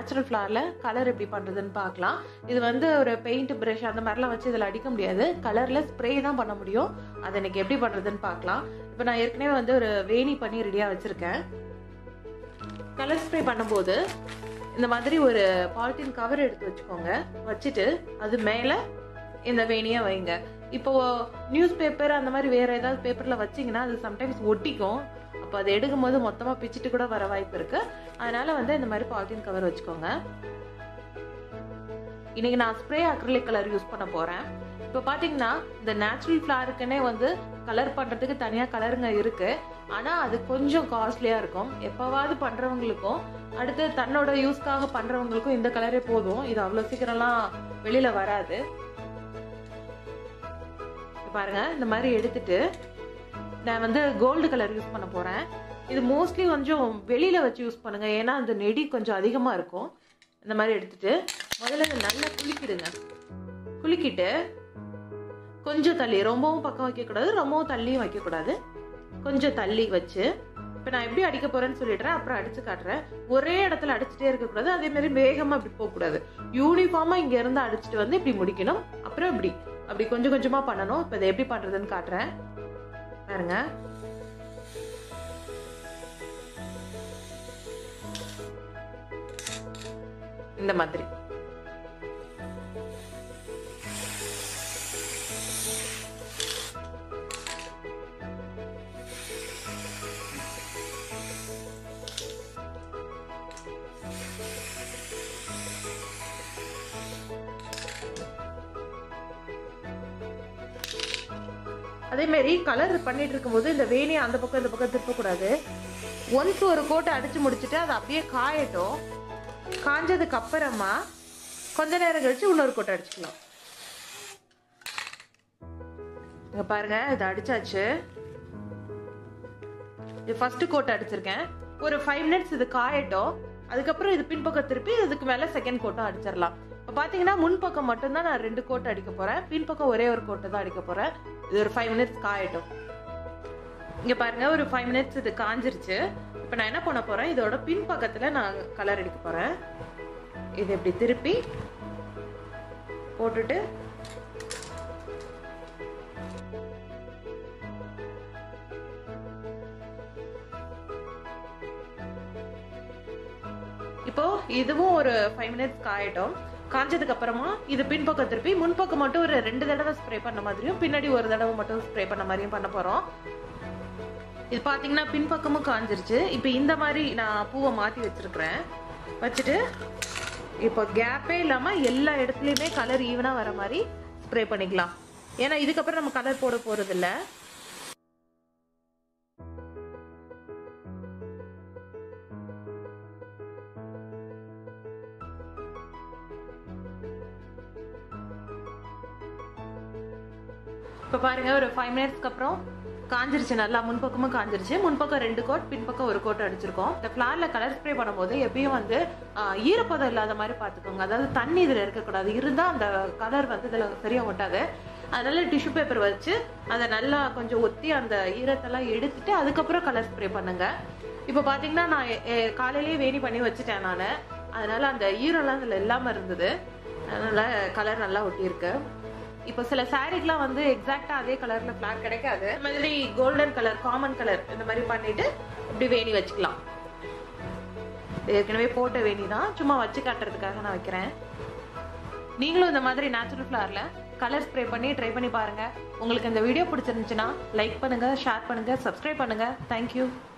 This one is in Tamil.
நேச்சுரல் ஃப்ளாரில் கலர் எப்படி பண்ணுறதுன்னு பார்க்கலாம் இது வந்து ஒரு பெயிண்ட் ப்ரஷ் அந்த மாதிரிலாம் வச்சு இதில் அடிக்க முடியாது கலரில் ஸ்ப்ரே தான் பண்ண முடியும் அதை எனக்கு எப்படி பண்ணுறதுன்னு பார்க்கலாம் இப்போ நான் ஏற்கனவே வந்து ஒரு வேணி பண்ணி ரெடியாக வச்சுருக்கேன் கலர் ஸ்ப்ரே பண்ணும்போது இந்த மாதிரி ஒரு பாலித்தீன் கவர் எடுத்து வச்சுக்கோங்க வச்சுட்டு அது மேலே இந்த வேணியை வைங்க இப்போ நியூஸ் பேப்பர் அந்த மாதிரி வேற ஏதாவது பேப்பரில் வச்சிங்கன்னா அது சம்டைம்ஸ் ஒட்டிக்கும் அப்போ அதை எடுக்கும் போது மொத்தமாக பிச்சுட்டு கூட வர வாய்ப்பு இருக்கு அதனால வந்து இந்த மாதிரி பாலித்தீன் கவர் வச்சுக்கோங்க இன்னைக்கு நான் ஸ்ப்ரே அக்ரிலிக் கலர் யூஸ் பண்ண போறேன் இப்போ பார்த்தீங்கன்னா இந்த நேச்சுரல் ஃப்ளாருக்குன்னே வந்து கலர் பண்ணுறதுக்கு தனியாக கலருங்க இருக்கு ஆனால் அது கொஞ்சம் காஸ்ட்லியாக இருக்கும் எப்போவாவது பண்ணுறவங்களுக்கும் அடுத்து தன்னோட யூஸ்க்காக பண்ணுறவங்களுக்கும் இந்த கலரே போதும் இது அவ்வளோ சீக்கிரம்லாம் வெளியில் வராது பாருங்க இந்த மாதிரி எடுத்துட்டு நான் வந்து கோல்டு கலர் யூஸ் பண்ண போகிறேன் இது மோஸ்ட்லி கொஞ்சம் வெளியில் வச்சு யூஸ் பண்ணுங்க ஏன்னா அந்த நெடி கொஞ்சம் அதிகமாக இருக்கும் இந்த மாதிரி எடுத்துட்டு முதல்ல இதை நல்லா குலுக்கிடுங்க குலுக்கிட்டு கொஞ்சம் தள்ளி ரொம்பவும் பக்கம் வைக்கக்கூடாது ரொம்பவும் தள்ளியும் வைக்கக்கூடாது கொஞ்சம் தள்ளி வச்சு இப்போ நான் எப்படி அடிக்க போறேன்னு சொல்லிடுறேன் அப்புறம் அடிச்சு காட்டுறேன் ஒரே இடத்துல அடிச்சுட்டே இருக்கக்கூடாது அதே மாதிரி வேகமாக இப்படி போகக்கூடாது யூனிஃபார்மாக இங்க இருந்து அடிச்சுட்டு வந்து இப்படி முடிக்கணும் அப்புறம் இப்படி அப்படி கொஞ்சம் கொஞ்சமா பண்ணணும் இப்போ இதை எப்படி பண்றதுன்னு காட்டுறேன் பாருங்க இந்த மாதிரி அதே மாதிரி கலர் பண்ணிட்டு இருக்கும்போது இந்த வேணியை அந்த பக்கம் இந்த பக்கம் திருப்பக்கூடாது ஒன்ஸ் ஒரு கோட்டை அடிச்சு முடிச்சுட்டு அதை அப்படியே காயட்டும் காஞ்சதுக்கு அப்புறமா கொஞ்ச நேரம் கழிச்சு இன்னொரு கோட்டை அடிச்சுக்கலாம் இங்க பாருங்க இது அடிச்சாச்சு இது ஃபர்ஸ்ட் கோட் அடிச்சிருக்கேன் ஒரு ஃபைவ் மினிட்ஸ் இது காயட்டும் அதுக்கப்புறம் இது பின்பக்கம் திருப்பி இதுக்கு மேல செகண்ட் கோட்டும் அடிச்சிடலாம் இப்போ பார்த்தீங்கன்னா முன்பக்கம் மட்டும்தான் நான் ரெண்டு கோட் அடிக்க போறேன் பின்பக்கம் ஒரே ஒரு கோட்டை தான் அடிக்க போறேன் இது ஒரு ஃபைவ் மினிட்ஸ் காயட்டும் இங்க பாருங்க ஒரு ஃபைவ் மினிட்ஸ் இது காஞ்சிருச்சு இப்போ நான் என்ன பண்ண போறேன் இதோட பின்பக்கத்துல நான் கலர் அடிக்க போறேன் இது இப்படி திருப்பி போட்டுட்டு இப்போ இதுவும் ஒரு ஃபைவ் மினிட்ஸ் காயட்டும் காஞ்சதுக்கு அப்புறமா இது பின்பக்கம் திருப்பி முன்பக்கம் மட்டும் ஒரு ரெண்டு தடவை ஸ்ப்ரே பண்ண மாதிரியும் பின்னாடி ஒரு தடவை மட்டும் ஸ்ப்ரே பண்ண மாதிரியும் பண்ண போறோம் இது பாத்தீங்கன்னா பின்பக்கமும் காஞ்சிருச்சு இப்போ இந்த மாதிரி நான் பூவை மாத்தி வச்சிருக்கிறேன் வச்சுட்டு இப்போ கேப்பே இல்லாம எல்லா இடத்துலயுமே கலர் ஈவனா வர மாதிரி ஸ்ப்ரே பண்ணிக்கலாம் ஏன்னா இதுக்கப்புறம் நம்ம கலர் போட போறது இல்லை இப்போ பாருங்க ஒரு ஃபைவ் மினிட்ஸ்க்கு அப்புறம் காஞ்சிருச்சு நல்லா முன்பக்கமும் காஞ்சிருச்சு முன்பக்கம் ரெண்டு கோட் பின்பக்கம் ஒரு கோட் அடிச்சிருக்கோம் இந்த ஃபிளார்ல கலர் ஸ்ப்ரே பண்ணும்போது எப்பயும் வந்து ஆஹ், ஈரப்பதம் இல்லாத மாதிரி பார்த்துக்கோங்க அதாவது தண்ணி இதில் இருக்கக்கூடாது இருந்தால் அந்த கலர் வந்து இதில் சரியா ஒட்டாது அதனால டிஷ்யூ பேப்பர் வச்சு அதை நல்லா கொஞ்சம் ஒத்தி அந்த ஈரத்தெல்லாம் எடுத்துட்டு அதுக்கப்புறம் கலர் ஸ்ப்ரே பண்ணுங்க இப்போ பார்த்தீங்கன்னா நான் எ- எ- காலையிலேயே வேணி பண்ணி வச்சுட்டேன் நான் அதனால அந்த ஈரம்லாம் இதில் இல்லாமல் இருந்தது அதனால கலர் நல்லா ஒட்டியிருக்கு இப்போ சில சாரீக்கெலாம் வந்து எக்ஸாக்டா அதே கலர்ல ஃபிளார் கிடைக்காது இந்த மாதிரி கோல்டன் கலர் காமன் கலர் இந்த மாதிரி பண்ணிட்டு இப்படி வேணி வச்சுக்கலாம் இது ஏற்கனவே போட்ட வேணி தான் சும்மா வச்சு காட்டுறதுக்காக நான் வைக்கிறேன் நீங்களும் இந்த மாதிரி நேச்சுரல் ஃபிளார்ல கலர் ஸ்ப்ரே பண்ணி ட்ரை பண்ணி பாருங்க உங்களுக்கு இந்த வீடியோ பிடிச்சிருந்துச்சுன்னா லைக் பண்ணுங்க ஷேர் பண்ணுங்க சப்ஸ்கிரைப் பண்ணுங்க தேங்க்யூ